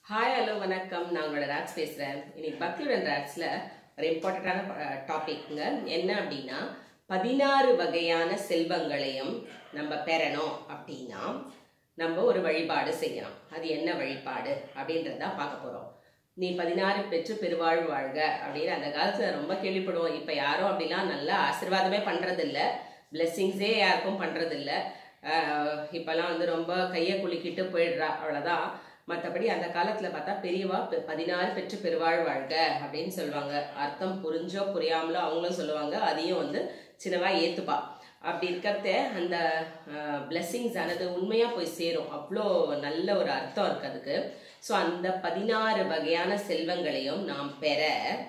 Hi hello வணக்கம் நான் உங்களோட ராக்ஸ் பேசுகிறேன் இன்னைக்கு பக்தியுடன் ராக்ஸில் ஒரு இம்பார்ட்டண்ட்டான டாபிக்ங்க என்ன அப்படின்னா பதினாறு வகையான செல்வங்களையும் நம்ம பெறணும் அப்படின்னா நம்ம ஒரு வழிபாடு செய்யணும் அது என்ன வழிபாடு அப்படின்றத தான் பார்க்க போகிறோம் நீ பதினாறு பெற்று பெருவாழ் வாழ்க அப்படின்னு அந்த காலத்தில் ரொம்ப கேள்விப்படுவோம் இப்போ யாரும் அப்படிலாம் நல்ல ஆசீர்வாதமே பண்ணுறதில்ல பிளெஸ்ஸிங்ஸே யாருக்கும் பண்ணுறதில்ல இப்போல்லாம் வந்து ரொம்ப கையை குலுக்கிட்டு போயிடுறா அவ்வளோதான் மற்றபடி அந்த காலத்தில் பார்த்தா பெரியவா பெ- பதினாறு பெற்று பெருவாழ் வாழ்க அப்படின்னு சொல்லுவாங்க அர்த்தம் புரிஞ்சோ புரியாமலோ அவங்களும் சொல்லுவாங்க அதையும் வந்து சின்னவா ஏத்துப்பா அப்படி இருக்கிறத அந்த பிளெஸ்ஸிங்ஸ் ஆனது உண்மையாக போய் சேரும் அவ்வளோ நல்ல ஒரு அர்த்தம் இருக்கு அதுக்கு ஸோ அந்த பதினாறு வகையான செல்வங்களையும் நாம் பெற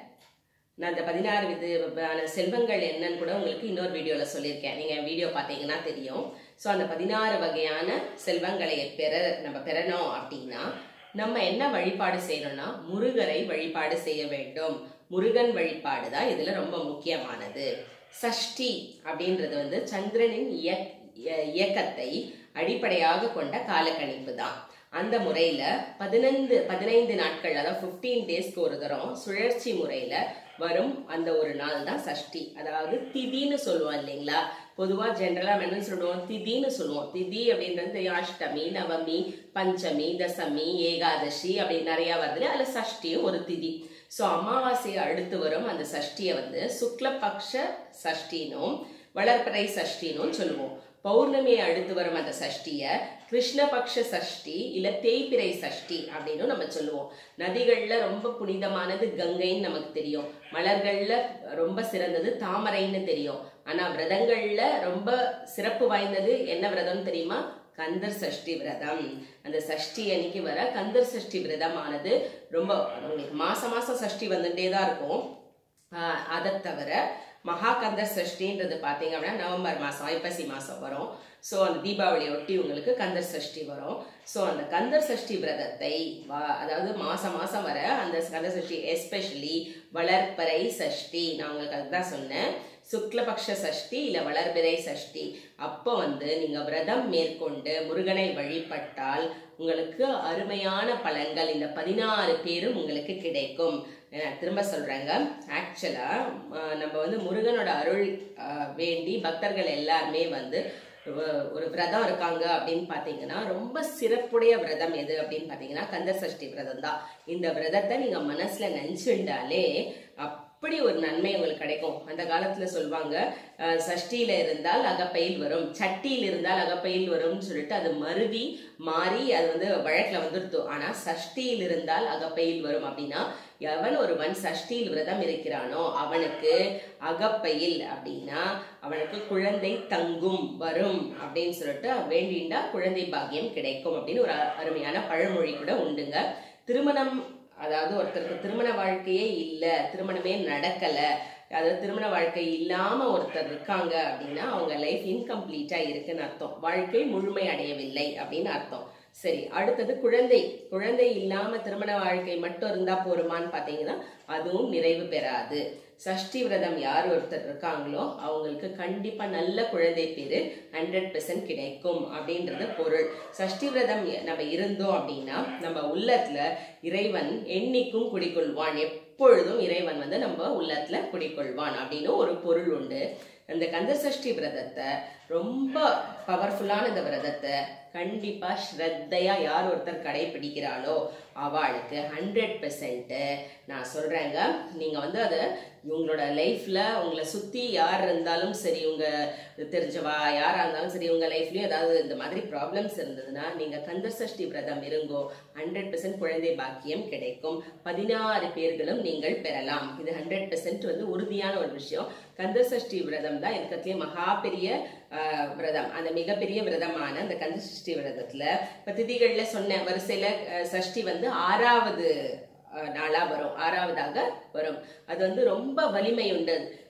நான் அந்த பதினாறு விதமான செல்வங்கள் என்னன்னு கூட உங்களுக்கு இன்னொரு வீடியோவில் சொல்லியிருக்கேன் நீங்கள் வீடியோ பார்த்தீங்கன்னா தெரியும் ஸோ அந்த பதினாறு வகையான செல்வங்களை பெற நம்ம பெறணும் அப்படின்னா நம்ம என்ன வழிபாடு செய்யணும்னா முருகரை வழிபாடு செய்ய வேண்டும் முருகன் வழிபாடு தான் இதில் ரொம்ப முக்கியமானது சஷ்டி அப்படின்றது வந்து சந்திரனின் இயக்- இய- இயக்கத்தை அடிப்படையாக கொண்ட காலக்கணிப்பு தான் அந்த முறையில பதினைந்து பதினைந்து நாட்கள் அதாவது 15 டேஸ்க்கு ஒரு தரம் சுழற்சி முறையில வரும் அந்த ஒரு நாள் தான் சஷ்டி அதாவது திதின்னு சொல்லுவோம் இல்லைங்களா பொதுவா ஜென்ரலா நம்ம என்ன சொல்லுவோம் திதின்னு சொல்லுவோம் திதி அப்படின்றது தெரியும். அஷ்டமி நவமி பஞ்சமி தசமி ஏகாதசி அப்படி நிறைய வருது அதுல சஷ்டியும் ஒரு திதி ஸோ அமாவாசையை அடுத்து வரும் அந்த சஷ்டியை வந்து சுக்லபக்ஷ சஷ்டினும் வளர்பிறை சஷ்டினும் சொல்லுவோம் பௌர்ணமியை அடுத்து வரும் அந்த சஷ்டியை கிருஷ்ணபக்ஷ சஷ்டி இல்ல தேய்பிறை சஷ்டி அப்படின்னு நம்ம சொல்லுவோம் நதிகள்ல ரொம்ப புனிதமானது கங்கைன்னு நமக்கு தெரியும் மலர்கள்ல ரொம்ப சிறந்தது தாமரைன்னு தெரியும் ஆனா விரதங்கள்ல ரொம்ப சிறப்பு வாய்ந்தது என்ன விரதம் தெரியுமா கந்தர் சஷ்டி விரதம் அந்த சஷ்டி அன்னைக்கு வர கந்தர் சஷ்டி விரதமானது ரொம்ப உங்களுக்கு மாசம் மாசம் சஷ்டி வந்துட்டே தான் இருக்கும் ஆஹ் அதை தவிர மகாகந்தர் சஷ்டின்றது பார்த்தீங்க அப்படின்னா நவம்பர் மாதம் ஐப்பசி மாதம் வரும் ஸோ அந்த தீபாவளியை ஒட்டி உங்களுக்கு கந்தர் சஷ்டி வரும் ஸோ அந்த கந்தர் சஷ்டி விரதத்தை வா- அதாவது மாசம் மாசம் வர அந்த கந்தர் சஷ்டி எஸ்பெஷலி வளர்ப்பறை சஷ்டி நான் உங்களுக்கு அதுதான் சொன்னேன் சுக்லபக்ஷ சஷ்டி இல்ல வளர்பிறை சஷ்டி அப்போ வந்து நீங்க விரதம் மேற்கொண்டு முருகனை வழிபட்டால் உங்களுக்கு அருமையான பலன்கள் இந்த பதினாறு பேரும் உங்களுக்கு கிடைக்கும் நான் திரும்ப சொல்றேங்க ஆக்சுவலா நம்ம வந்து முருகனோட அருள் அஹ், வேண்டி பக்தர்கள் எல்லாருமே வந்து ஒ- ஒரு விரதம் இருக்காங்க அப்படின்னு பாத்தீங்கன்னா ரொம்ப சிறப்புடைய விரதம் எது அப்படின்னு பாத்தீங்கன்னா கந்தர் சஷ்டி விரதம் தான் இந்த விரதத்தை நீங்க மனசுல நினைச்சுண்டாலே அப்படி ஒரு நன்மை உங்களுக்கு கிடைக்கும் அந்த காலத்துல சொல்லுவாங்க அஹ், சஷ்டியில இருந்தால் அகப்பையில் வரும் சட்டியில் இருந்தால் அகப்பையில் வரும்னு சொல்லிட்டு அது மருவி மாறி அது வந்து வழக்குல வந்துருத்து ஆனா சஷ்டியில் இருந்தால் அகப்பையில் வரும் அப்படின்னா எவன் ஒருவன் சஷ்டியில் விரதம் இருக்கிறானோ அவனுக்கு அகப்பையில் அப்படின்னா அவனுக்கு குழந்தை தங்கும் வரும் அப்படின்னு சொல்லிட்டு வேண்டிண்டா குழந்தை பாக்கியம் கிடைக்கும் அப்படின்னு ஒரு அ- அருமையான பழமொழி கூட உண்டுங்க திருமணம் அதாவது ஒருத்தருக்கு திருமண வாழ்க்கையே இல்லை திருமணமே நடக்கல அதாவது திருமண வாழ்க்கை இல்லாம ஒருத்தர் இருக்காங்க அப்படின்னா அவங்க லைஃப் இன்கம்ப்ளீட்டா இருக்குன்னு அர்த்தம் வாழ்க்கை முழுமை அடையவில்லை அப்படின்னு அர்த்தம் சரி அடுத்தது குழந்தை குழந்தை இல்லாம திருமண வாழ்க்கை மட்டும் இருந்தா போருமான்னு பாத்தீங்கன்னா அதுவும் நிறைவு பெறாது சஷ்டி விரதம் யார் ஒருத்தர் இருக்காங்களோ அவங்களுக்கு கண்டிப்பா நல்ல குழந்தை பேரு ஹண்ட்ரட் பெர்சன்ட் கிடைக்கும் அப்படின்றது பொருள் சஷ்டி விரதம் நம்ம இருந்தோம் அப்படின்னா நம்ம உள்ளத்துல இறைவன் என்னைக்கும் குடிக்கொள்வான் எப்பொழுதும் இறைவன் வந்து நம்ம உள்ளத்துல குடிக்கொள்வான் அப்படின்னு ஒரு பொருள் உண்டு அந்த கந்த சஷ்டி விரதத்தை ரொம்ப பவர்ஃபுல்லான இந்த விரதத்தை கண்டிப்பா ஸ்ரத்தையா யார் ஒருத்தர் கடைபிடிக்கிறாளோ அவளுக்கு ஹண்ட்ரட் பெர்சன்ட் நான் சொல்றேங்க நீங்க வந்து அதை உங்களோட லைஃப்ல உங்களை சுத்தி யார் இருந்தாலும் சரி உங்க தெரிஞ்சவா யாரா இருந்தாலும் சரி உங்க லைஃப்லயும் ஏதாவது இந்த மாதிரி ப்ராப்ளம்ஸ் இருந்ததுன்னா நீங்க கந்தர் சஷ்டி விரதம் இருங்கோ ஹண்ட்ரட் பெர்சன்ட் குழந்தை பாக்கியம் கிடைக்கும் பதினாறு பேர்களும் நீங்கள் பெறலாம் இது ஹண்ட்ரட் பெர்சன்ட் வந்து உறுதியான ஒரு விஷயம் கந்தர் சஷ்டி விரதம் தான் இருக்கிறதுலே மகா பெரிய ஆஹ், விரதம் அந்த மிகப்பெரிய விரதமான அந்த கந்த சஷ்டி விரதத்துல இப்ப திதிகள்ல சொன்ன வரிசையில அஹ், சஷ்டி வந்து ஆறாவது அஹ், நாளா வரும் ஆறாவதாக வரும் அது வந்து ரொம்ப வலிமை உண்டு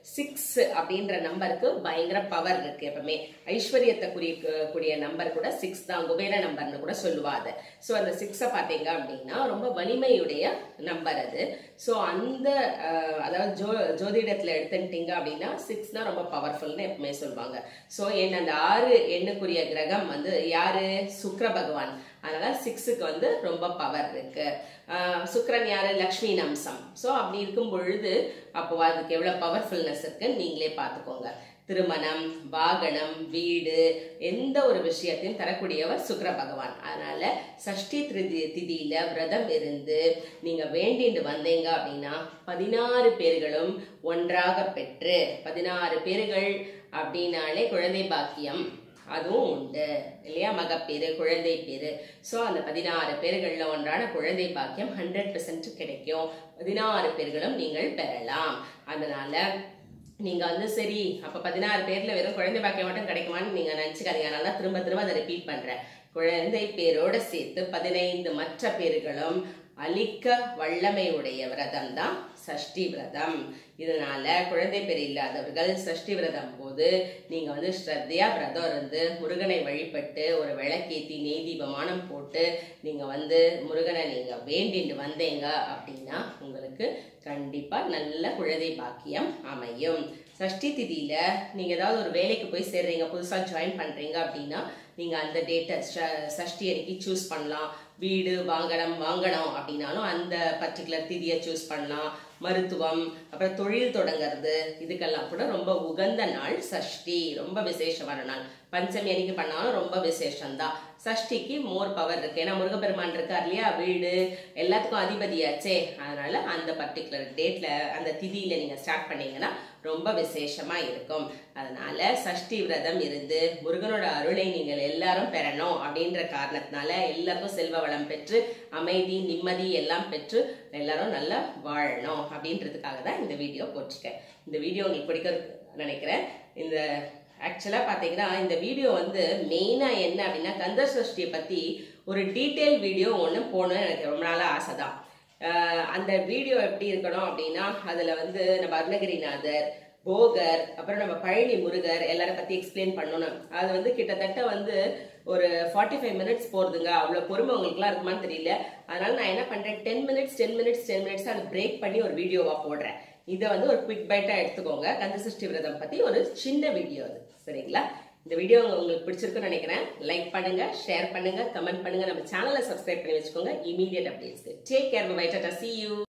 சிக்ஸ் அப்படின்ற நம்பருக்கு பயங்கர பவர் இருக்கு எப்பவுமே ஐஸ்வர்யத்தை குறிக்கக்கூடிய நம்பர் கூட சிக்ஸ் தான் குபேர நம்பர்னு கூட சொல்லுவாங்க ஸோ அந்த சிக்ஸை பார்த்தீங்க அப்படின்னா ரொம்ப வலிமையுடைய நம்பர் அது ஸோ அந்த அஹ், அதாவது ஜோ ஜோதிடத்தில் எடுத்துட்டீங்க அப்படின்னா சிக்ஸ்னா ரொம்ப பவர்ஃபுல்னு எப்பவுமே சொல்லுவாங்க ஸோ என் அந்த ஆறு எண்ணுக்குரிய கிரகம் வந்து யாரு சுக்கிர பகவான் அதனால சிக்ஸுக்கு வந்து ரொம்ப பவர் இருக்கு ஆஹ் சுக்கிரன் யாரு லக்ஷ்மி அம்சம் ஸோ அப்படி இருக்கும் பொழுது அப்போ அதுக்கு எவ்வளவு பவர்ஃபுல்னஸ் இருக்குன்னு நீங்களே பார்த்துக்கோங்க திருமணம் வாகனம் வீடு எந்த ஒரு விஷயத்தையும் தரக்கூடியவர் சுக்கிர பகவான் அதனால சஷ்டி திதி திதியில விரதம் இருந்து நீங்க வேண்டிட்டு வந்தீங்க அப்படின்னா பதினாறு பேர்களும் ஒன்றாக பெற்று பதினாறு பேர்கள் அப்படின்னாலே குழந்தை பாக்கியம் அதுவும் உண்டு இல்லையா மகப்பேறு குழந்தை பேரு ஸோ அந்த பதினாறு பேர்களில் ஒன்றான குழந்தை பாக்கியம் ஹண்ட்ரட் பெர்சன்ட் கிடைக்கும் பதினாறு பேர்களும் நீங்கள் பெறலாம் அதனால நீங்க வந்து சரி அப்ப பதினாறு பேர்ல வெறும் குழந்தை பாக்கியம் மட்டும் கிடைக்குமான்னு நீங்க நினைச்சுக்காதீங்க அதனால தான் திரும்ப திரும்ப அதை ரிப்பீட் பண்றேன் குழந்தை பேரோட சேர்த்து பதினைந்து மற்ற பேர்களும் அழிக்க வல்லமை உடைய விரதம் தான் சஷ்டி விரதம் இதனால குழந்தை பேர் இல்லாதவர்கள் சஷ்டி விரதம் போது நீங்க வந்து ஸ்ரத்தையா விரதம் இருந்து முருகனை வழிபட்டு ஒரு விளக்கேத்தி நெய் தீபமானம் போட்டு நீங்க வந்து முருகனை நீங்க வேண்டிட்டு வந்தீங்க அப்படின்னா உங்களுக்கு கண்டிப்பா நல்ல குழந்தை பாக்கியம் அமையும் சஷ்டி திதியில நீங்க ஏதாவது ஒரு வேலைக்கு போய் சேர்றீங்க புதுசா ஜாயின் பண்றீங்க அப்படின்னா நீங்க அந்த டேட்டை சஷ்டி அன்னைக்கு சூஸ் பண்ணலாம் வீடு வாங்கணும் வாங்கணும் அப்படின்னாலும் அந்த பர்டிகுலர் திதியை சூஸ் பண்ணலாம் மருத்துவம் அப்புறம் தொழில் தொடங்குறது இதுக்கெல்லாம் கூட ரொம்ப உகந்த நாள் சஷ்டி ரொம்ப விசேஷமான நாள் பஞ்சமி அன்னைக்கு பண்ணாலும் ரொம்ப விசேஷம்தான் சஷ்டிக்கு மோர் பவர் இருக்கு ஏன்னா முருகப்பெருமான் இருக்கார் இல்லையா வீடு எல்லாத்துக்கும் அதிபதியாச்சே அதனால அந்த பர்டிகுலர் டேட்ல அந்த திதியில நீங்க ஸ்டார்ட் பண்ணீங்கன்னா ரொம்ப விசேஷமா இருக்கும் அதனால சஷ்டி விரதம் இருந்து முருகனோட அருளை நீங்கள் எல்லாரும் பெறணும் அப்படின்ற காரணத்தினால எல்லாருக்கும் செல்வ வளம் பெற்று அமைதி நிம்மதி எல்லாம் பெற்று எல்லாரும் நல்லா வாழணும் அப்படின்றதுக்காக தான் இந்த வீடியோ போட்டிருக்கேன் இந்த வீடியோ உங்களுக்கு பிடிக்க நினைக்கிறேன் இந்த ஆக்சுவலாக பார்த்தீங்கன்னா இந்த வீடியோ வந்து மெயினாக என்ன அப்படின்னா கந்த சஷ்டியை பற்றி ஒரு டீட்டெயில் வீடியோ ஒன்று போகணும்னு எனக்கு ரொம்ப நாளாக ஆசை தான் ஆஹ் அந்த வீடியோ எப்படி இருக்கணும் அப்படின்னா அதில் வந்து நம்ம அருணகிரிநாதர் போகர் அப்புறம் நம்ம பழனி முருகர் எல்லாரும் பற்றி எக்ஸ்பிளைன் பண்ணணும் அது வந்து கிட்டத்தட்ட வந்து ஒரு ஃபார்ட்டி ஃபைவ் மினிட்ஸ் போகிறதுங்க அவ்வளோ பொறுமை உங்களுக்குலாம் இருக்குமான்னு தெரியல அதனால நான் என்ன பண்ணுறேன் ten minutes ten minutes ten minutes அதை பிரேக் பண்ணி ஒரு வீடியோவாக போடுறேன் இதை வந்து ஒரு குவிக் பைட்டாக எடுத்துக்கோங்க கந்த சஷ்டி விரதம் பற்றி ஒரு சின்ன வீடியோ அது சரிங்களா இந்த வீடியோ உங்களுக்கு பிடிச்சிருக்குன்னு நினைக்கிறேன் லைக் பண்ணுங்க ஷேர் பண்ணுங்க கமெண்ட் பண்ணுங்க நம்ம சேனலை சப்ஸ்கிரைப் பண்ணி வச்சுக்கோங்க இமீடியட் அப்டேட்ஸ்க்கு டேக் கேர் பை டாடா see you